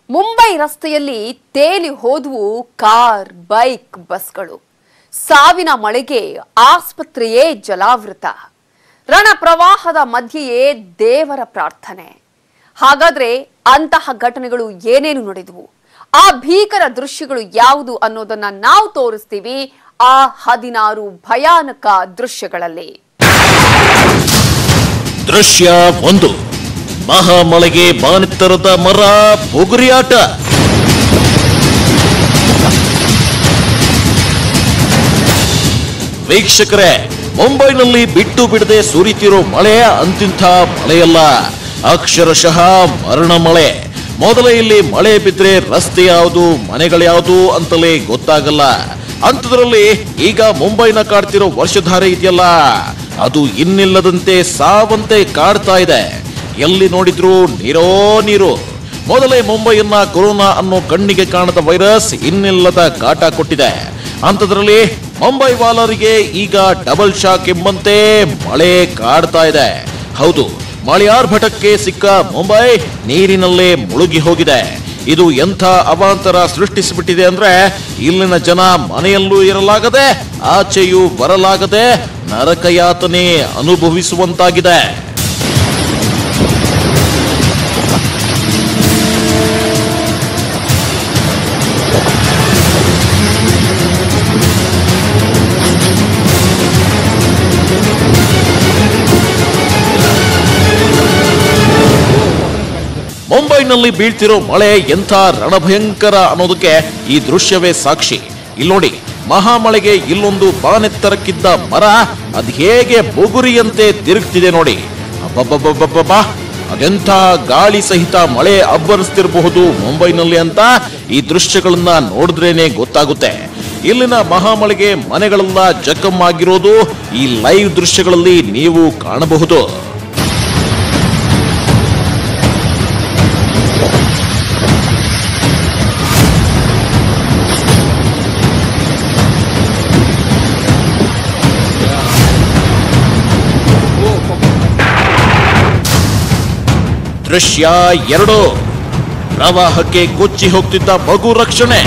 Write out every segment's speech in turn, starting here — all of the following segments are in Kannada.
ಮುಂಬೈ ರಸ್ತೆಯಲ್ಲಿ ತೇಲಿ ಹೋದವು ಕಾರ್ ಬೈಕ್ ಬಸ್ಗಳು ಸಾವಿನ ಮಳೆಗೆ ಆಸ್ಪತ್ರೆಯೇ ಜಲಾವೃತ ರಣ ಪ್ರವಾಹದ ಮಧ್ಯೆಯೇ ದೇವರ ಪ್ರಾರ್ಥನೆ ಹಾಗಾದ್ರೆ ಅಂತಹ ಘಟನೆಗಳು ಏನೇನು ನಡೆದವು ಆ ಭೀಕರ ದೃಶ್ಯಗಳು ಯಾವುದು ಅನ್ನೋದನ್ನ ನಾವು ತೋರಿಸ್ತೀವಿ ಆ ಹದಿನಾರು ಭಯಾನಕ ದೃಶ್ಯಗಳಲ್ಲಿ ದೃಶ್ಯ ಒಂದು ಮಹಾಮಳೆಗೆ ಬಾನೆತ್ತರದ ಮರ ಬುಗುರಿಯಾಟ ವೀಕ್ಷಕರೇ ಮುಂಬೈನಲ್ಲಿ ಬಿಟ್ಟು ಬಿಡದೆ ಸುರಿತಿರೋ ಮಳೆ ಅಂತಿಂಥ ಮಳೆಯಲ್ಲ ಅಕ್ಷರಶಃ ಮರಣ ಮಳೆ ಮೊದಲ ಇಲ್ಲಿ ಮಳೆ ಬಿದ್ರೆ ರಸ್ತೆ ಯಾವುದು ಮನೆಗಳ್ಯಾವುದು ಅಂತಲೇ ಗೊತ್ತಾಗಲ್ಲ ಅಂಥದ್ರಲ್ಲಿ ಈಗ ಮುಂಬೈನ ಕಾಡ್ತಿರೋ ವರ್ಷಧಾರೆ ಇದೆಯಲ್ಲ ಅದು ಇನ್ನಿಲ್ಲದಂತೆ ಸಾವಂತೆ ಕಾಡ್ತಾ ಇದೆ ಎಲ್ಲಿ ನೋಡಿದ್ರು ನೀರೋ ನೀರು ಮೊದಲೇ ಮುಂಬೈಯನ್ನ ಕೊರೋನಾ ಅನ್ನೋ ಕಣ್ಣಿಗೆ ಕಾಣದ ವೈರಸ್ ಇನ್ನಿಲ್ಲದ ಕಾಟ ಕೊಟ್ಟಿದೆ ಅಂಥದ್ರಲ್ಲಿ ಮುಂಬೈ ವಾಲರಿಗೆ ಈಗ ಡಬಲ್ ಶಾಕ್ ಎಂಬಂತೆ ಮಳೆ ಕಾಡ್ತಾ ಇದೆ ಹೌದು ಮಳೆಯಾರ್ಭಟಕ್ಕೆ ಸಿಕ್ಕ ಮುಂಬೈ ನೀರಿನಲ್ಲೇ ಮುಳುಗಿ ಹೋಗಿದೆ ಇದು ಎಂಥ ಅವಾಂತರ ಸೃಷ್ಟಿಸಿಬಿಟ್ಟಿದೆ ಅಂದ್ರೆ ಇಲ್ಲಿನ ಜನ ಮನೆಯಲ್ಲೂ ಇರಲಾಗದೆ ಆಚೆಯೂ ಬರಲಾಗದೆ ನರಕಯಾತನೆ ಅನುಭವಿಸುವಂತಾಗಿದೆ ಮುಂಬೈನಲ್ಲಿ ಬೀಳ್ತಿರೋ ಮಳೆ ಎಂಥ ರಣಭಯಂಕರ ಅನ್ನೋದಕ್ಕೆ ಈ ದೃಶ್ಯವೇ ಸಾಕ್ಷಿ ಇಲ್ಲಿ ನೋಡಿ ಮಹಾಮಳೆಗೆ ಇಲ್ಲೊಂದು ಬಾನೆತ್ತರಕ್ಕಿದ್ದ ಮರ ಅದ್ ಹೇಗೆ ಬೊಗುರಿಯಂತೆ ತಿರುಗ್ತಿದೆ ನೋಡಿ ಅಬ್ಬಬ್ಬಬ್ಬಬ್ಬಬ್ಬ ಅದೆಂಥ ಗಾಳಿ ಸಹಿತ ಮಳೆ ಅಬ್ಬರಿಸ್ತಿರಬಹುದು ಮುಂಬೈನಲ್ಲಿ ಅಂತ ಈ ದೃಶ್ಯಗಳನ್ನ ನೋಡಿದ್ರೇನೆ ಗೊತ್ತಾಗುತ್ತೆ ಇಲ್ಲಿನ ಮಹಾಮಳೆಗೆ ಮನೆಗಳೆಲ್ಲ ಜಖಮ್ಮಾಗಿರೋದು ಈ ಲೈವ್ ದೃಶ್ಯಗಳಲ್ಲಿ ನೀವು ಕಾಣಬಹುದು ದೃಶ್ಯ ಎರಡು ಪ್ರವಾಹಕ್ಕೆ ಕೊಚ್ಚಿ ಹೋಗ್ತಿದ್ದ ಮಗು ರಕ್ಷಣೆ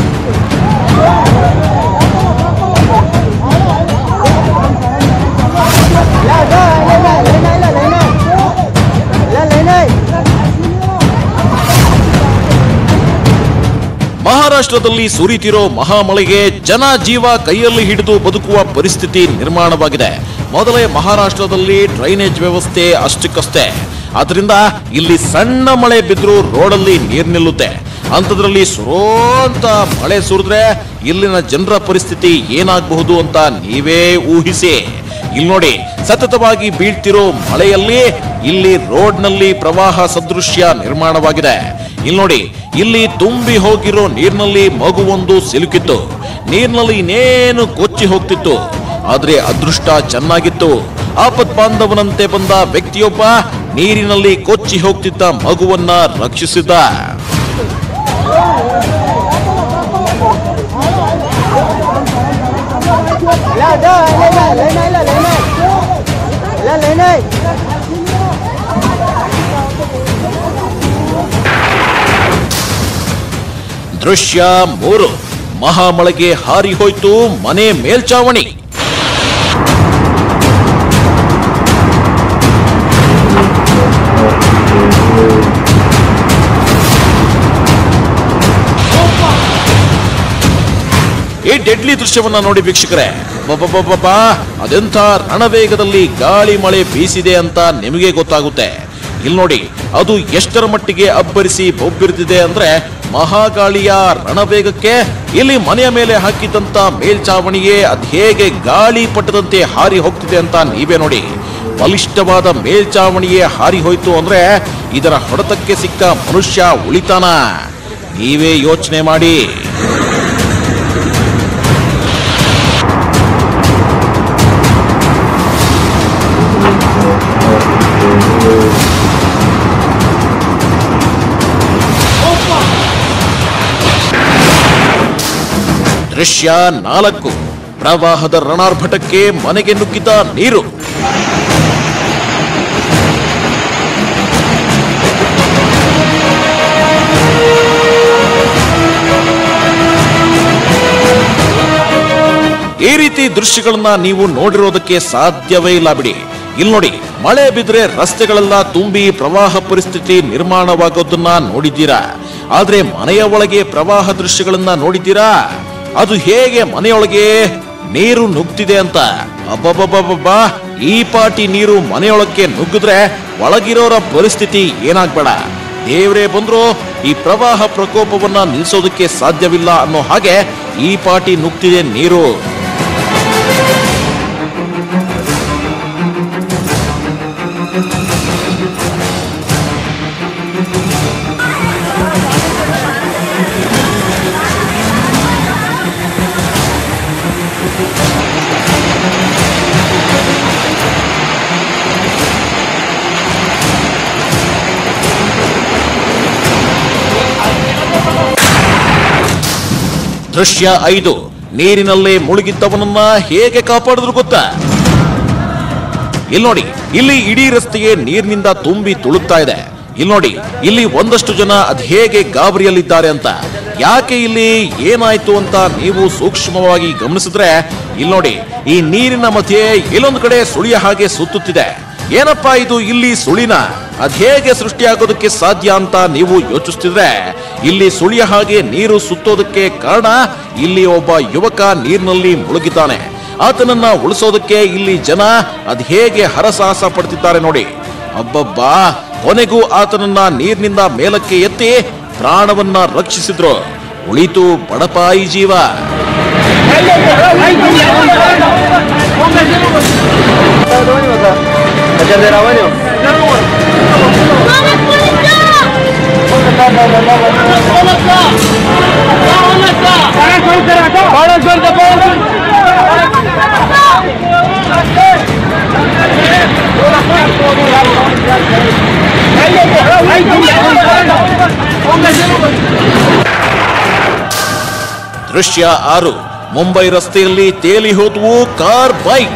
ಮಹಾರಾಷ್ಟ್ರದಲ್ಲಿ ಸುರಿತಿರೋ ಮಹಾಮಳೆಗೆ ಜನ ಜೀವ ಕೈಯಲ್ಲಿ ಹಿಡಿದು ಬದುಕುವ ಪರಿಸ್ಥಿತಿ ನಿರ್ಮಾಣವಾಗಿದೆ ಮೊದಲೇ ಮಹಾರಾಷ್ಟ್ರದಲ್ಲಿ ಡ್ರೈನೇಜ್ ವ್ಯವಸ್ಥೆ ಅಷ್ಟಕ್ಕಷ್ಟೇ ಆದ್ರಿಂದ ಇಲ್ಲಿ ಸಣ್ಣ ಮಳೆ ಬಿದ್ರೂ ರೋಡಲ್ಲಿ ನೀರ್ ನಿಲ್ಲುತ್ತೆ ಅಂಥದ್ರಲ್ಲಿ ಸುರೋಂತ ಮಳೆ ಸುರಿದ್ರೆ ಇಲ್ಲಿನ ಜನರ ಪರಿಸ್ಥಿತಿ ಏನಾಗಬಹುದು ಅಂತ ನೀವೇ ಊಹಿಸಿ ಇಲ್ಲಿ ನೋಡಿ ಸತತವಾಗಿ ಬೀಳ್ತಿರೋ ಮಳೆಯಲ್ಲಿ ಇಲ್ಲಿ ರೋಡ್ನಲ್ಲಿ ಪ್ರವಾಹ ಸದೃಶ್ಯ ನಿರ್ಮಾಣವಾಗಿದೆ ಇಲ್ಲಿ ನೋಡಿ ಇಲ್ಲಿ ತುಂಬಿ ಹೋಗಿರೋ ನೀರಿನಲ್ಲಿ ಮಗುವೊಂದು ಸಿಲುಕಿತ್ತು ನೀರಿನಲ್ಲಿ ಇನ್ನೇನು ಕೊಚ್ಚಿ ಹೋಗ್ತಿತ್ತು ಆದ್ರೆ ಅದೃಷ್ಟ ಚೆನ್ನಾಗಿತ್ತು ಆಪತ್ ಬಾಂಧವನಂತೆ ಬಂದ ವ್ಯಕ್ತಿಯೊಬ್ಬ ನೀರಿನಲ್ಲಿ ಕೊಚ್ಚಿ ಹೋಗ್ತಿದ್ದ ಮಗುವನ್ನ ರಕ್ಷಿಸಿದ್ದ Lên đây, lên đây, lên đây, lên đây. Lên lên đây. ದೃಶ್ಯ ಮೂರು ಮಹಾಮಳೆಗೆ ಹಾರಿ ಹೋಯ್ತು ಮನೆ ಮೇಲ್ಚಾವಣಿ ಈ ಡೆಡ್ಲಿ ದೃಶ್ಯವನ್ನ ನೋಡಿ ವೀಕ್ಷಕರೇ ಬಬ್ಬಬ್ಬಬ್ಬ ಅದೆಂಥ ರಣವೇಗದಲ್ಲಿ ಗಾಳಿ ಮಳೆ ಬೀಸಿದೆ ಅಂತ ನಿಮಗೆ ಗೊತ್ತಾಗುತ್ತೆ ಇಲ್ಲಿ ನೋಡಿ ಅದು ಎಷ್ಟರ ಮಟ್ಟಿಗೆ ಅಬ್ಬರಿಸಿ ಬೊಬ್ಬಿರ್ತಿದೆ ಅಂದ್ರೆ ಮಹಾಗಾಳಿಯ ರಣವೇಗಕ್ಕೆ ಇಲ್ಲಿ ಮನೆಯ ಮೇಲೆ ಹಾಕಿದಂತ ಮೇಲ್ಚಾವಣಿಯೇ ಅದ್ ಹೇಗೆ ಗಾಳಿ ಪಟ್ಟದಂತೆ ಹಾರಿ ಹೋಗ್ತಿದೆ ಅಂತ ನೀವೇ ನೋಡಿ ಬಲಿಷ್ಠವಾದ ಮೇಲ್ಚಾವಣಿಯೇ ಹಾರಿ ಹೋಯ್ತು ಅಂದ್ರೆ ಇದರ ಹೊಡೆತಕ್ಕೆ ಸಿಕ್ಕ ಮನುಷ್ಯ ಉಳಿತಾನ ನೀವೇ ಯೋಚನೆ ಮಾಡಿ ದೃಶ್ಯ ನಾಲ್ಕು ಪ್ರವಾಹದ ರಣಾರ್ಭಟಕ್ಕೆ ಮನೆಗೆ ನುಗ್ಗಿದ ನೀರು ಈ ರೀತಿ ದೃಶ್ಯಗಳನ್ನ ನೀವು ನೋಡಿರೋದಕ್ಕೆ ಸಾಧ್ಯವೇ ಇಲ್ಲ ಬಿಡಿ ಇಲ್ಲಿ ನೋಡಿ ಮಳೆ ಬಿದ್ರೆ ರಸ್ತೆಗಳೆಲ್ಲ ತುಂಬಿ ಪ್ರವಾಹ ಪರಿಸ್ಥಿತಿ ನಿರ್ಮಾಣವಾಗೋದನ್ನ ನೋಡಿದ್ದೀರಾ ಆದ್ರೆ ಮನೆಯ ಒಳಗೆ ಪ್ರವಾಹ ದೃಶ್ಯಗಳನ್ನ ನೋಡಿದ್ದೀರಾ ಅದು ಹೇಗೆ ಮನೆಯೊಳಗೆ ನೀರು ನುಗ್ತಿದೆ ಅಂತ ಅಬ್ಬಬ್ಬಬ್ಬಬ್ಬ ಈ ಪಾಟಿ ನೀರು ಮನೆಯೊಳಕ್ಕೆ ನುಗ್ಗಿದ್ರೆ ಒಳಗಿರೋರ ಪರಿಸ್ಥಿತಿ ಏನಾಗ್ಬೇಡ ದೇವರೇ ಬಂದ್ರು ಈ ಪ್ರವಾಹ ಪ್ರಕೋಪವನ್ನ ನಿಲ್ಲಿಸೋದಕ್ಕೆ ಸಾಧ್ಯವಿಲ್ಲ ಅನ್ನೋ ಹಾಗೆ ಈ ಪಾಟಿ ನುಗ್ತಿದೆ ನೀರು ದೃಶ್ಯ ಐದು ನೀರಿನಲ್ಲಿ ಮುಳುಗಿದ್ದವನನ್ನ ಹೇಗೆ ಕಾಪಾಡಿದ್ರು ಗೊತ್ತಾ ಇಲ್ಲಿ ನೋಡಿ ಇಲ್ಲಿ ಇಡೀ ರಸ್ತೆಗೆ ನೀರಿನಿಂದ ತುಂಬಿ ತುಳುಕ್ತಾ ಇದೆ ಇಲ್ಲಿ ನೋಡಿ ಇಲ್ಲಿ ಒಂದಷ್ಟು ಜನ ಅದ್ ಹೇಗೆ ಗಾಬರಿಯಲ್ಲಿದ್ದಾರೆ ಅಂತ ಯಾಕೆ ಇಲ್ಲಿ ಏನಾಯ್ತು ಅಂತ ನೀವು ಸೂಕ್ಷ್ಮವಾಗಿ ಗಮನಿಸಿದ್ರೆ ಇಲ್ಲಿ ನೋಡಿ ಈ ನೀರಿನ ಮಧ್ಯೆ ಇಲ್ಲೊಂದು ಕಡೆ ಸುಳಿಯ ಹಾಗೆ ಸುತ್ತುತ್ತಿದೆ ಏನಪ್ಪಾ ಇದು ಇಲ್ಲಿ ಸುಳಿನ ಅದ್ ಹೇಗೆ ಸೃಷ್ಟಿಯಾಗೋದಕ್ಕೆ ಸಾಧ್ಯ ಅಂತ ನೀವು ಯೋಚಿಸ್ತಿದ್ರೆ ಇಲ್ಲಿ ಸುಳಿಯ ಹಾಗೆ ನೀರು ಸುತ್ತೋದಕ್ಕೆ ಕಾರಣ ಇಲ್ಲಿ ಒಬ್ಬ ಯುವಕ ನೀರಿನಲ್ಲಿ ಮುಳುಗಿದ್ದಾನೆ ಆತನನ್ನ ಉಳಿಸೋದಕ್ಕೆ ಇಲ್ಲಿ ಜನ ಅದ್ ಹೇಗೆ ಹರಸಾಹಸ ಪಡ್ತಿದ್ದಾರೆ ನೋಡಿ ಅಬ್ಬಬ್ಬಾ ಕೊನೆಗೂ ಆತನನ್ನ ನೀರಿನಿಂದ ಮೇಲಕ್ಕೆ ಎತ್ತಿ ಪ್ರಾಣವನ್ನ ರಕ್ಷಿಸಿದ್ರು ಉಳಿತು ಬಡಪಾಯಿ ಜೀವ Ajar de Rabanio. ದೃಶ್ಯ ಆರು ಮುಂಬೈ ರಸ್ತೆಯಲ್ಲಿ ತೇಲಿ ಹೋದವು ಕಾರ್ ಬೈಕ್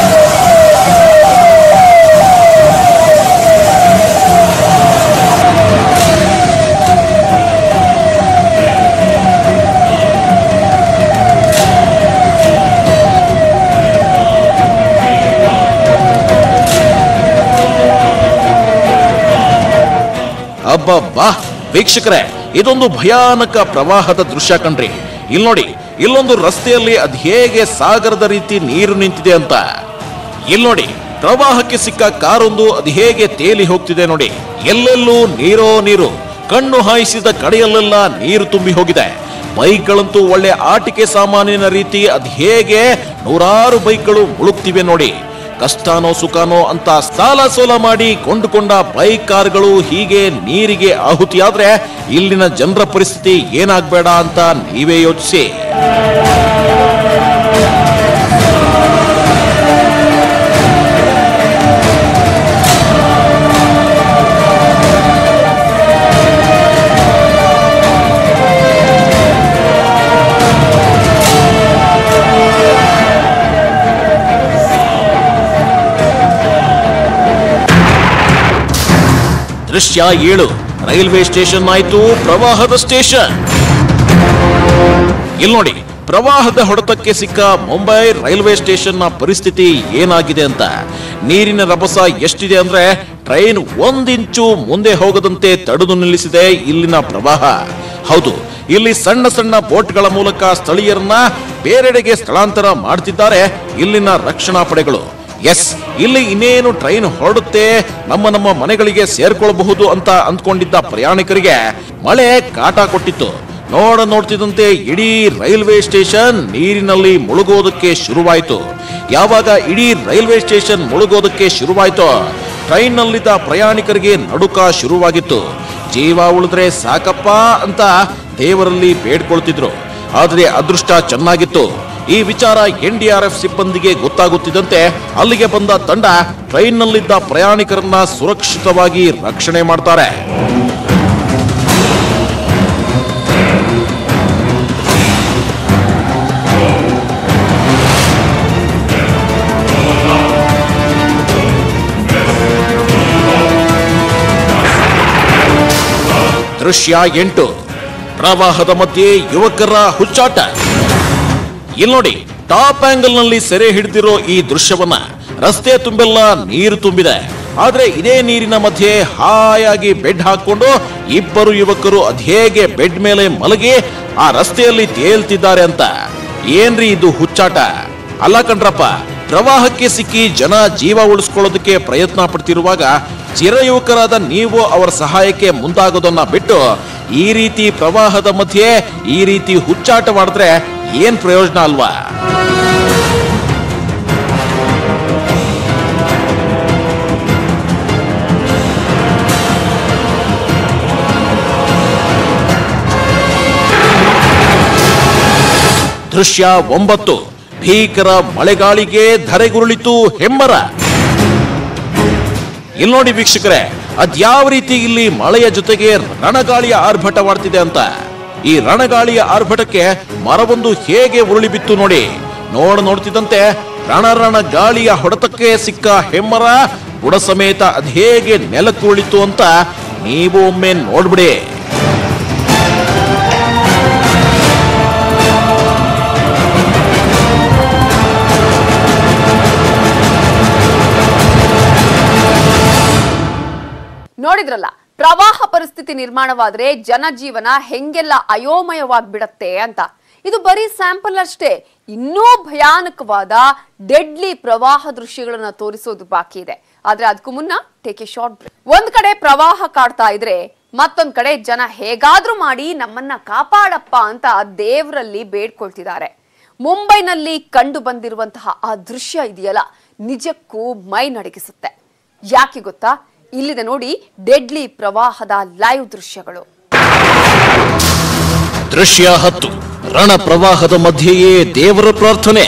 ಅಬ್ಬಬ್ಬಾ ವೀಕ್ಷಕರೇ ಇದೊಂದು ಭಯಾನಕ ಪ್ರವಾಹದ ದೃಶ್ಯ ಕಣ್ರಿ ಇಲ್ಲಿ ನೋಡಿ ಇಲ್ಲೊಂದು ರಸ್ತೆಯಲ್ಲಿ ಅದ್ ಹೇಗೆ ಸಾಗರದ ರೀತಿ ನೀರು ನಿಂತಿದೆ ಅಂತ ಇಲ್ಲಿ ನೋಡಿ ಪ್ರವಾಹಕ್ಕೆ ಸಿಕ್ಕ ಕಾರೊಂದು ಅದು ಹೇಗೆ ತೇಲಿ ಹೋಗ್ತಿದೆ ನೋಡಿ ಎಲ್ಲೆಲ್ಲೂ ನೀರೋ ನೀರು ಕಣ್ಣು ಹಾಯಿಸಿದ ಕಡೆಯಲ್ಲೆಲ್ಲ ನೀರು ತುಂಬಿ ಹೋಗಿದೆ ಬೈಕ್ಗಳಂತೂ ಒಳ್ಳೆ ಆಟಿಕೆ ಸಾಮಾನಿನ ರೀತಿ ಅದ್ ಹೇಗೆ ನೂರಾರು ಬೈಕ್ಗಳು ಮುಳುಗ್ತಿವೆ ನೋಡಿ ಕಷ್ಟನೋ ಸುಖನೋ ಅಂತ ಸಾಲ ಸೋಲ ಮಾಡಿ ಕೊಂಡುಕೊಂಡ ಬೈಕ್ ಕಾರ್ಗಳು ಹೀಗೆ ನೀರಿಗೆ ಆಹುತಿಯಾದ್ರೆ ಇಲ್ಲಿನ ಜನರ ಪರಿಸ್ಥಿತಿ ಏನಾಗ್ಬೇಡ ಅಂತ ನೀವೇ ಯೋಚಿಸಿ ದೃಶ್ಯ ಏಳು ರೈಲ್ವೆ ಸ್ಟೇಷನ್ ಆಯ್ತು ಪ್ರವಾಹದ ಸ್ಟೇಷನ್ ಇಲ್ಲಿ ನೋಡಿ ಪ್ರವಾಹದ ಹೊಡೆತಕ್ಕೆ ಸಿಕ್ಕ ಮುಂಬೈ ರೈಲ್ವೆ ಸ್ಟೇಷನ್ ನ ಪರಿಸ್ಥಿತಿ ಏನಾಗಿದೆ ಅಂತ ನೀರಿನ ರಭಸ ಎಷ್ಟಿದೆ ಅಂದ್ರೆ ಟ್ರೈನ್ ಒಂದಿಂಚು ಮುಂದೆ ಹೋಗದಂತೆ ತಡೆದು ನಿಲ್ಲಿಸಿದೆ ಇಲ್ಲಿನ ಪ್ರವಾಹ ಹೌದು ಇಲ್ಲಿ ಸಣ್ಣ ಸಣ್ಣ ಬೋಟ್ಗಳ ಮೂಲಕ ಸ್ಥಳೀಯರನ್ನ ಬೇರೆಡೆಗೆ ಸ್ಥಳಾಂತರ ಮಾಡ್ತಿದ್ದಾರೆ ಇಲ್ಲಿನ ರಕ್ಷಣಾ ಪಡೆಗಳು ಎಸ್ ಇಲ್ಲಿ ಇನ್ನೇನು ಟ್ರೈನ್ ಹೊರಡುತ್ತೆ ನಮ್ಮ ನಮ್ಮ ಮನೆಗಳಿಗೆ ಸೇರ್ಕೊಳ್ಬಹುದು ಅಂತ ಅಂದ್ಕೊಂಡಿದ್ದ ಪ್ರಯಾಣಿಕರಿಗೆ ಮಳೆ ಕಾಟ ಕೊಟ್ಟಿತ್ತು ನೋಡ ನೋಡ್ತಿದ್ದಂತೆ ಇಡೀ ರೈಲ್ವೆ ಸ್ಟೇಷನ್ ನೀರಿನಲ್ಲಿ ಮುಳುಗೋದಕ್ಕೆ ಶುರುವಾಯಿತು ಯಾವಾಗ ಇಡೀ ರೈಲ್ವೆ ಸ್ಟೇಷನ್ ಮುಳುಗೋದಕ್ಕೆ ಶುರುವಾಯಿತು ಟ್ರೈನ್ನಲ್ಲಿದ್ದ ಪ್ರಯಾಣಿಕರಿಗೆ ನಡುಕ ಶುರುವಾಗಿತ್ತು ಜೀವ ಉಳಿದ್ರೆ ಸಾಕಪ್ಪ ಅಂತ ದೇವರಲ್ಲಿ ಬೇಡ್ಕೊಳ್ತಿದ್ರು ಆದ್ರೆ ಅದೃಷ್ಟ ಚೆನ್ನಾಗಿತ್ತು ಈ ವಿಚಾರ ಎನ್ ಡಿ ಆರ್ ಎಫ್ ಸಿಬ್ಬಂದಿಗೆ ಗೊತ್ತಾಗುತ್ತಿದ್ದಂತೆ ಅಲ್ಲಿಗೆ ಬಂದ ತಂಡ ಟ್ರೈನ್ನಲ್ಲಿದ್ದ ಪ್ರಯಾಣಿಕರನ್ನ ಸುರಕ್ಷಿತವಾಗಿ ರಕ್ಷಣೆ ಮಾಡ್ತಾರೆ ದೃಶ್ಯ ಎಂಟು ಪ್ರವಾಹದ ಮಧ್ಯೆ ಯುವಕರ ಹುಚ್ಚಾಟ ಇಲ್ಲಿ ನೋಡಿ ಟಾಪ್ ಆಂಗಲ್ ನಲ್ಲಿ ಸೆರೆ ಹಿಡಿದಿರೋ ಈ ದೃಶ್ಯವನ್ನ ರಸ್ತೆ ತುಂಬೆಲ್ಲ ನೀರು ತುಂಬಿದೆ ಆದ್ರೆ ಇದೇ ನೀರಿನ ಮಧ್ಯೆ ಹಾಯಾಗಿ ಬೆಡ್ ಹಾಕೊಂಡು ಇಬ್ಬರು ಯುವಕರು ಅದ್ಹೇಗೆ ಬೆಡ್ ಮೇಲೆ ಮಲಗಿ ಆ ರಸ್ತೆಯಲ್ಲಿ ತೇಲ್ತಿದ್ದಾರೆ ಅಂತ ಏನ್ರಿ ಇದು ಹುಚ್ಚಾಟ ಅಲ್ಲ ಕಣ್ರಪ್ಪ ಪ್ರವಾಹಕ್ಕೆ ಸಿಕ್ಕಿ ಜನ ಜೀವ ಉಳಿಸ್ಕೊಳ್ಳೋದಕ್ಕೆ ಪ್ರಯತ್ನ ಪಡ್ತಿರುವಾಗ ಚಿರಯುವಕರಾದ ನೀವು ಅವರ ಸಹಾಯಕ್ಕೆ ಮುಂದಾಗೋದನ್ನ ಬಿಟ್ಟು ಈ ರೀತಿ ಪ್ರವಾಹದ ಮಧ್ಯೆ ಈ ರೀತಿ ಹುಚ್ಚಾಟ ಮಾಡಿದ್ರೆ ಏನ್ ಪ್ರಯೋಜನ ಅಲ್ವಾ ದೃಶ್ಯ ಒಂಬತ್ತು ಭೀಕರ ಮಳೆಗಾಳಿಗೆ ಧರೆಗುರುಳಿತು ಹೆಮ್ಮರ ಇಲ್ಲಿ ನೋಡಿ ವೀಕ್ಷಕರೇ ಅದ್ಯಾವ ರೀತಿ ಇಲ್ಲಿ ಮಳೆಯ ಜೊತೆಗೆ ರಣಗಾಳಿಯ ಆರ್ಭಟವಾಡ್ತಿದೆ ಅಂತ ಈ ರಣಗಾಳಿಯ ಆರ್ಭಟಕ್ಕೆ ಮರವೊಂದು ಹೇಗೆ ಉರುಳಿ ಬಿತ್ತು ನೋಡಿ ನೋಡ ನೋಡ್ತಿದ್ದಂತೆ ರಣರಣ ಗಾಳಿಯ ಹೊಡೆತಕ್ಕೆ ಸಿಕ್ಕ ಹೆಮ್ಮರ ಬುಡ ಸಮೇತ ಅದ್ಹೇಗೆ ನೆಲಕ್ಕುರುಳಿತು ಅಂತ ನೀವು ಒಮ್ಮೆ ನೋಡ್ಬಿಡಿ ನೋಡಿದ್ರಲ್ಲ ಪ್ರವಾಹ ಪರಿಸ್ಥಿತಿ ನಿರ್ಮಾಣವಾದ್ರೆ ಜನಜೀವನ ಹೆಂಗೆಲ್ಲ ಅಯೋಮಯವಾಗ್ಬಿಡತ್ತೆ ಅಂತ ಇದು ಬರೀ ಸ್ಯಾಂಪಲ್ ಅಷ್ಟೇ ಇನ್ನೂ ಭಯಾನಕವಾದ ಡೆಡ್ಲಿ ಪ್ರವಾಹ ದೃಶ್ಯಗಳನ್ನ ತೋರಿಸೋದು ಬಾಕಿ ಇದೆ ಆದ್ರೆ ಅದಕ್ಕೂ ಮುನ್ನ ಟೇಕ್ ಎ ಶಾರ್ಟ್ ಬ್ರೇಕ್ ಒಂದ್ ಕಡೆ ಪ್ರವಾಹ ಕಾಡ್ತಾ ಇದ್ರೆ ಮತ್ತೊಂದ್ ಕಡೆ ಜನ ಹೇಗಾದ್ರೂ ಮಾಡಿ ನಮ್ಮನ್ನ ಕಾಪಾಡಪ್ಪ ಅಂತ ದೇವರಲ್ಲಿ ಬೇಡ್ಕೊಳ್ತಿದ್ದಾರೆ ಮುಂಬೈನಲ್ಲಿ ಕಂಡು ಬಂದಿರುವಂತಹ ಆ ದೃಶ್ಯ ಇದೆಯಲ್ಲ ನಿಜಕ್ಕೂ ಮೈ ನಡಗಿಸುತ್ತೆ ಯಾಕೆ ಗೊತ್ತಾ ಇಲ್ಲಿದೆ ನೋಡಿ ಡೆಡ್ಲಿ ಪ್ರವಾಹದ ಲೈವ್ ದೃಶ್ಯಗಳು ದೃಶ್ಯ ಹತ್ತು ರಣ ಪ್ರವಾಹದ ಮಧ್ಯೆಯೇ ದೇವರ ಪ್ರಾರ್ಥನೆ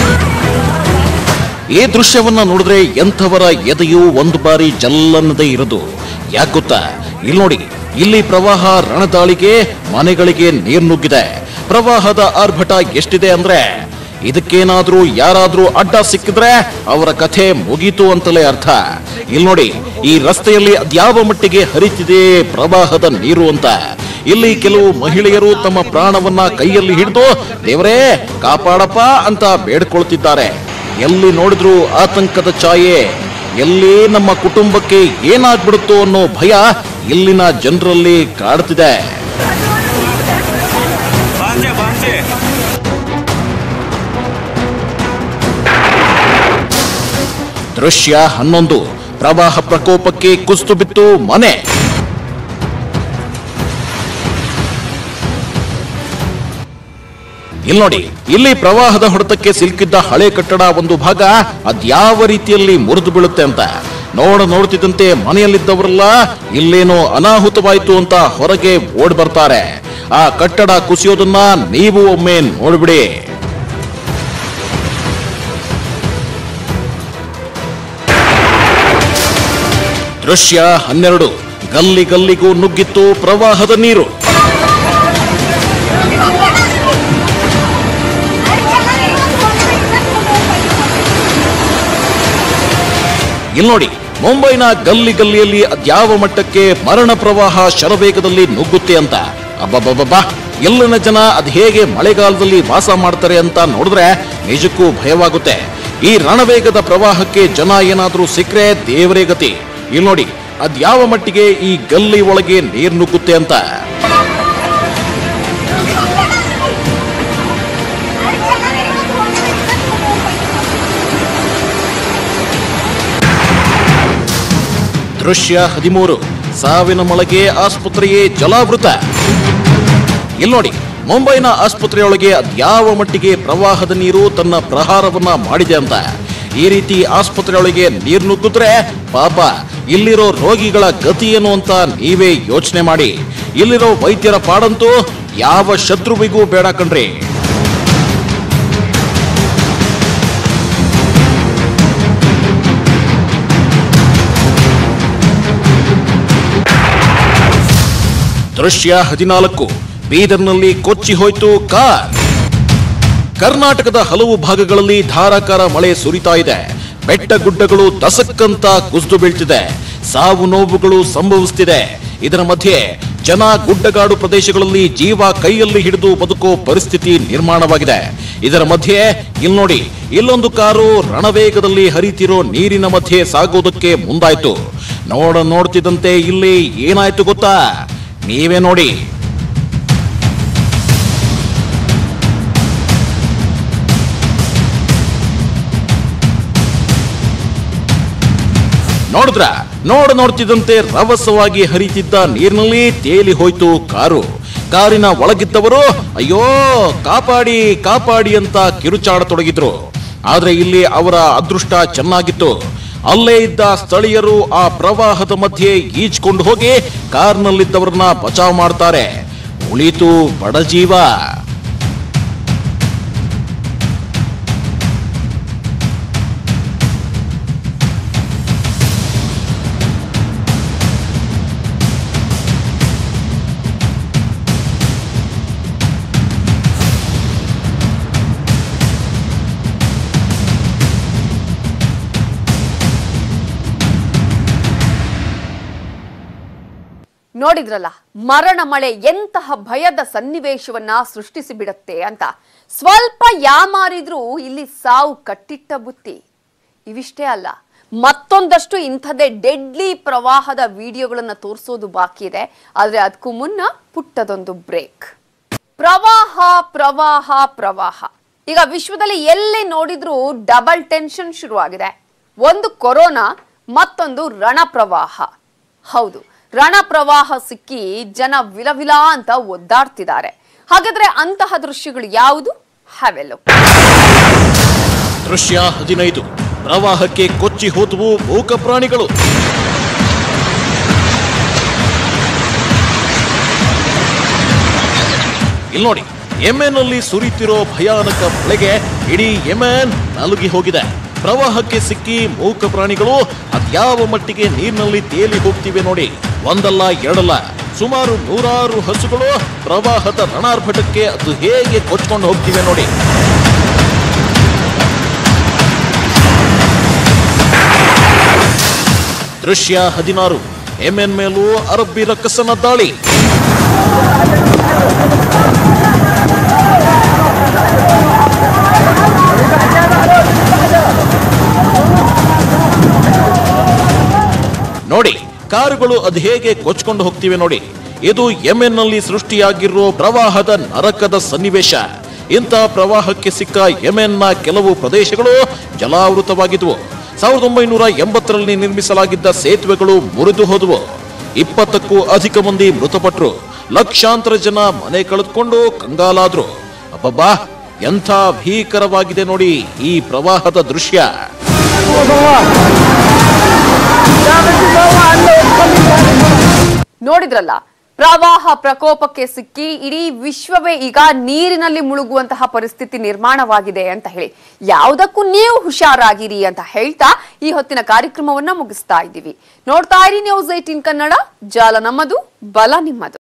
ಈ ದೃಶ್ಯವನ್ನ ನೋಡಿದ್ರೆ ಎಂಥವರ ಎದೆಯೂ ಒಂದು ಬಾರಿ ಜಲ್ಲನ್ನದೇ ಇರದು ಯಾಕೆ ಗೊತ್ತಾ ಇಲ್ಲಿ ನೋಡಿ ಇಲ್ಲಿ ಪ್ರವಾಹ ರಣದಾಳಿಗೆ ಮನೆಗಳಿಗೆ ನೀರು ನುಗ್ಗಿದೆ ಪ್ರವಾಹದ ಆರ್ಭಟ ಎಷ್ಟಿದೆ ಅಂದ್ರೆ ಇದಕ್ಕೇನಾದ್ರೂ ಯಾರಾದ್ರೂ ಅಡ್ಡ ಸಿಕ್ಕಿದ್ರೆ ಅವರ ಕಥೆ ಮುಗೀತು ಅಂತಲೇ ಅರ್ಥ ಇಲ್ಲಿ ನೋಡಿ ಈ ರಸ್ತೆಯಲ್ಲಿ ಅದ್ಯಾವ ಮಟ್ಟಿಗೆ ಹರಿತಿದೆ ಪ್ರವಾಹದ ನೀರು ಅಂತ ಇಲ್ಲಿ ಕೆಲವು ಮಹಿಳೆಯರು ತಮ್ಮ ಪ್ರಾಣವನ್ನ ಕೈಯಲ್ಲಿ ಹಿಡಿದು ದೇವರೇ ಕಾಪಾಡಪ್ಪ ಅಂತ ಬೇಡ್ಕೊಳ್ತಿದ್ದಾರೆ ಎಲ್ಲಿ ನೋಡಿದ್ರು ಆತಂಕದ ಛಾಯೆ ಎಲ್ಲಿ ನಮ್ಮ ಕುಟುಂಬಕ್ಕೆ ಏನಾಗ್ಬಿಡುತ್ತೋ ಅನ್ನೋ ಭಯ ಇಲ್ಲಿನ ಜನರಲ್ಲಿ ಕಾಡ್ತಿದೆ ಬಾಂಚೆ ಬಾಂಚೆ ದೃಶ್ಯ ಹನ್ನೊಂದು ಪ್ರವಾಹ ಪ್ರಕೋಪಕ್ಕೆ ಕುಸ್ತು ಬಿತ್ತು ಮನೆ ಇಲ್ಲಿ ನೋಡಿ ಇಲ್ಲಿ ಪ್ರವಾಹದ ಹೊಡೆತಕ್ಕೆ ಸಿಲುಕಿದ್ದ ಹಳೆ ಕಟ್ಟಡ ಒಂದು ಭಾಗ ಅದ್ಯಾವ ರೀತಿಯಲ್ಲಿ ಮುರಿದು ಬೀಳುತ್ತೆ ಅಂತ ನೋಡ ನೋಡ್ತಿದ್ದಂತೆ ಮನೆಯಲ್ಲಿದ್ದವರೆಲ್ಲ ಇಲ್ಲೇನೋ ಅನಾಹುತವಾಯ್ತು ಅಂತ ಹೊರಗೆ ಓಡ್ ಬರ್ತಾರೆ ಆ ಕಟ್ಟಡ ಕುಸಿಯೋದನ್ನ ನೀವು ಒಮ್ಮೆ ನೋಡ್ಬಿಡಿ ದೃಶ್ಯ ಹನ್ನೆರಡು ಗಲ್ಲಿ ಗಲ್ಲಿಗೂ ನುಗ್ಗಿತ್ತು ಪ್ರವಾಹದ ನೀರು ಇಲ್ಲಿ ನೋಡಿ ಮುಂಬೈನ ಗಲ್ಲಿ ಗಲ್ಲಿಯಲ್ಲಿ ಅದ್ಯಾವ ಮಟ್ಟಕ್ಕೆ ಮರಣ ಪ್ರವಾಹ ಶರವೇಗದಲ್ಲಿ ನುಗ್ಗುತ್ತೆ ಅಂತ ಅಬ್ಬಬ್ಬಬ್ಬಾ ಎಲ್ಲಿನ ಜನ ಅದ್ ಹೇಗೆ ಮಳೆಗಾಲದಲ್ಲಿ ವಾಸ ಮಾಡ್ತಾರೆ ಅಂತ ನೋಡಿದ್ರೆ ನಿಜಕ್ಕೂ ಭಯವಾಗುತ್ತೆ ಈ ರಣವೇಗದ ಪ್ರವಾಹಕ್ಕೆ ಜನ ಏನಾದ್ರೂ ಸಿಕ್ಕರೆ ದೇವರೇ ಗತಿ ಇಲ್ಲಿ ನೋಡಿ ಅದ್ಯಾವ ಮಟ್ಟಿಗೆ ಈ ಗಲ್ಲಿ ಒಳಗೆ ನೀರು ನುಗ್ಗುತ್ತೆ ಅಂತ ದೃಶ್ಯ ಹದಿಮೂರು ಸಾವಿನ ಮಳೆಗೆ ಆಸ್ಪತ್ರೆಯೇ ಜಲಾವೃತ ಇಲ್ಲಿ ನೋಡಿ ಮುಂಬೈನ ಆಸ್ಪತ್ರೆಯೊಳಗೆ ಅದ್ಯಾವ ಮಟ್ಟಿಗೆ ಪ್ರವಾಹದ ನೀರು ತನ್ನ ಪ್ರಹಾರವನ್ನ ಮಾಡಿದೆ ಅಂತ ಈ ರೀತಿ ಆಸ್ಪತ್ರೆಯೊಳಗೆ ನೀರು ನುಗ್ಗಿದ್ರೆ ಪಾಪ ಇಲ್ಲಿರೋ ರೋಗಿಗಳ ಗತಿ ಏನು ಅಂತ ನೀವೇ ಯೋಚನೆ ಮಾಡಿ ಇಲ್ಲಿರೋ ವೈದ್ಯರ ಪಾಡಂತೂ ಯಾವ ಶತ್ರುವಿಗೂ ಬೇಡ ಕಣ್ರಿ ದೃಶ್ಯ ಹದಿನಾಲ್ಕು ಬೀದರ್ನಲ್ಲಿ ಕೊಚ್ಚಿ ಹೋಯ್ತು ಕಾರ್ ಕರ್ನಾಟಕದ ಹಲವು ಭಾಗಗಳಲ್ಲಿ ಧಾರಾಕಾರ ಮಳೆ ಸುರಿತಾ ಇದೆ ಬೆಟ್ಟ ಗುಡ್ಡಗಳು ದಸಕ್ಕಂತ ಕುಸಿದು ಬೀಳ್ತಿದೆ ಸಾವು ನೋವುಗಳು ಸಂಭವಿಸುತ್ತಿದೆ ಇದರ ಮಧ್ಯೆ ಜನ ಗುಡ್ಡಗಾಡು ಪ್ರದೇಶಗಳಲ್ಲಿ ಜೀವ ಕೈಯಲ್ಲಿ ಹಿಡಿದು ಬದುಕೋ ಪರಿಸ್ಥಿತಿ ನಿರ್ಮಾಣವಾಗಿದೆ ಇದರ ಮಧ್ಯೆ ಇಲ್ಲಿ ನೋಡಿ ಇಲ್ಲೊಂದು ಕಾರು ರಣವೇಗದಲ್ಲಿ ಹರಿತಿರೋ ನೀರಿನ ಮಧ್ಯೆ ಸಾಗೋದಕ್ಕೆ ಮುಂದಾಯ್ತು ನೋಡ ನೋಡ್ತಿದ್ದಂತೆ ಇಲ್ಲಿ ಏನಾಯ್ತು ಗೊತ್ತಾ ನೀವೇ ನೋಡಿ ನೋಡಿದ್ರ ನೋಡ ನೋಡ್ತಿದ್ದಂತೆ ರಭಸವಾಗಿ ಹರಿತಿದ್ದ ನೀರಿನಲ್ಲಿ ತೇಲಿ ಹೋಯ್ತು ಕಾರು ಕಾರಿನ ಒಳಗಿದ್ದವರು ಅಯ್ಯೋ ಕಾಪಾಡಿ ಕಾಪಾಡಿ ಅಂತ ಕಿರುಚಾಡತೊಡಗಿದ್ರು ಆದ್ರೆ ಇಲ್ಲಿ ಅವರ ಅದೃಷ್ಟ ಚೆನ್ನಾಗಿತ್ತು ಅಲ್ಲೇ ಇದ್ದ ಸ್ಥಳೀಯರು ಆ ಪ್ರವಾಹದ ಮಧ್ಯೆ ಈಜ್ಕೊಂಡು ಹೋಗಿ ಕಾರ್ನಲ್ಲಿದ್ದವರನ್ನ ಬಚಾವ್ ಮಾಡ್ತಾರೆ ಉಳಿತು ಬಡಜೀವ ನೋಡಿದ್ರಲ್ಲ ಮರಣ ಮಳೆ ಎಂತಹ ಭಯದ ಸನ್ನಿವೇಶವನ್ನ ಸೃಷ್ಟಿಸಿ ಬಿಡತ್ತೆ ಅಂತ ಸ್ವಲ್ಪ ಯಾಮಾರಿದ್ರೂ ಇಲ್ಲಿ ಸಾವು ಕಟ್ಟಿಟ್ಟ ಬುತ್ತಿ ಇವಿಷ್ಟೇ ಅಲ್ಲ ಮತ್ತೊಂದಷ್ಟು ಇಂಥದೇ ಡೆಡ್ಲಿ ಪ್ರವಾಹದ ವಿಡಿಯೋಗಳನ್ನ ತೋರಿಸೋದು ಬಾಕಿ ಇದೆ ಆದ್ರೆ ಅದಕ್ಕೂ ಮುನ್ನ ಪುಟ್ಟದೊಂದು ಬ್ರೇಕ್ ಪ್ರವಾಹ ಪ್ರವಾಹ ಪ್ರವಾಹ ಈಗ ವಿಶ್ವದಲ್ಲಿ ಎಲ್ಲಿ ನೋಡಿದ್ರೂ ಡಬಲ್ ಟೆನ್ಷನ್ ಶುರುವಾಗಿದೆ ಒಂದು ಕೊರೋನಾ ಮತ್ತೊಂದು ರಣ ಪ್ರವಾಹ ಹೌದು ರಣ ಪ್ರವಾಹ ಸಿಕ್ಕಿ ಜನ ವಿಲವಿಲ ಅಂತ ಒದ್ದಾಡ್ತಿದ್ದಾರೆ ಹಾಗಾದ್ರೆ ಅಂತಹ ದೃಶ್ಯಗಳು ಯಾವುದು ಹ್ಯಾವೆಲ್ಲೋ ದೃಶ್ಯ ಹದಿನೈದು ಪ್ರವಾಹಕ್ಕೆ ಕೊಚ್ಚಿ ಹೋದವು ಮೂಕ ಪ್ರಾಣಿಗಳು ಇಲ್ಲಿ ನೋಡಿ ಯೆಮೆನ್ನಲ್ಲಿ ಸುರಿತಿರೋ ಭಯಾನಕ ಮಳೆಗೆ ಇಡೀ ಯೆಮೆನ್ ನಲುಗಿ ಹೋಗಿದೆ ಪ್ರವಾಹಕ್ಕೆ ಸಿಕ್ಕಿ ಮೂಕ ಪ್ರಾಣಿಗಳು ಅದ್ಯಾವ ಮಟ್ಟಿಗೆ ನೀರಿನಲ್ಲಿ ತೇಲಿ ಹೋಗ್ತಿವೆ ನೋಡಿ ಒಂದಲ್ಲ ಎರಡಲ್ಲ ಸುಮಾರು ನೂರಾರು ಹಸುಗಳು ಪ್ರವಾಹದ ರಣಾರ್ಭಟಕ್ಕೆ ಅದು ಹೇಗೆ ಕೊಚ್ಕೊಂಡು ಹೋಗ್ತಿವೆ ನೋಡಿ ದೃಶ್ಯ ಹದಿನಾರು ಯೆಮೆನ್ ಮೇಲೂ ಅರಬ್ಬಿ ರಕ್ಕಸನ ದಾಳಿ ನೋಡಿ ಕಾರುಗಳು ಅದು ಹೇಗೆ ಕೊಚ್ಕೊಂಡು ಹೋಗ್ತಿವೆ ನೋಡಿ ಇದು ಯೆಮೆನ್ನಲ್ಲಿ ಸೃಷ್ಟಿಯಾಗಿರೋ ಪ್ರವಾಹದ ನರಕದ ಸನ್ನಿವೇಶ ಇಂಥ ಪ್ರವಾಹಕ್ಕೆ ಸಿಕ್ಕ ಯೆಮೆನ್ನ ಕೆಲವು ಪ್ರದೇಶಗಳು ಜಲಾವೃತವಾಗಿದ್ವು ಸಾವಿರದ ಒಂಬೈನೂರ ಎಂಬತ್ತರಲ್ಲಿ ನಿರ್ಮಿಸಲಾಗಿದ್ದ ಸೇತುವೆಗಳು ಮುರಿದು ಹೋದವು ಇಪ್ಪತ್ತಕ್ಕೂ ಅಧಿಕ ಮಂದಿ ಮೃತಪಟ್ಟರು ಲಕ್ಷಾಂತರ ಜನ ಮನೆ ಕಳೆದುಕೊಂಡು ಕಂಗಾಲಾದ್ರು ಅಬ್ಬಬ್ಬಾ ಎಂಥ ಭೀಕರವಾಗಿದೆ ನೋಡಿ ಈ ಪ್ರವಾಹದ ದೃಶ್ಯ ನೋಡಿದ್ರಲ್ಲ ಪ್ರವಾಹ ಪ್ರಕೋಪಕ್ಕೆ ಸಿಕ್ಕಿ ಇಡೀ ವಿಶ್ವವೇ ಈಗ ನೀರಿನಲ್ಲಿ ಮುಳುಗುವಂತಹ ಪರಿಸ್ಥಿತಿ ನಿರ್ಮಾಣವಾಗಿದೆ ಅಂತ ಹೇಳಿ ಯಾವುದಕ್ಕೂ ನೀವು ಹುಷಾರಾಗಿರಿ ಅಂತ ಹೇಳ್ತಾ ಈ ಹೊತ್ತಿನ ಕಾರ್ಯಕ್ರಮವನ್ನ ಮುಗಿಸ್ತಾ ಇದ್ದೀವಿ ನೋಡ್ತಾ ಇರಿ ನ್ಯೂಸ್ ಏಟೀನ್ ಕನ್ನಡ ಜಾಲ ನಮ್ಮದು ಬಲ ನಿಮ್ಮದು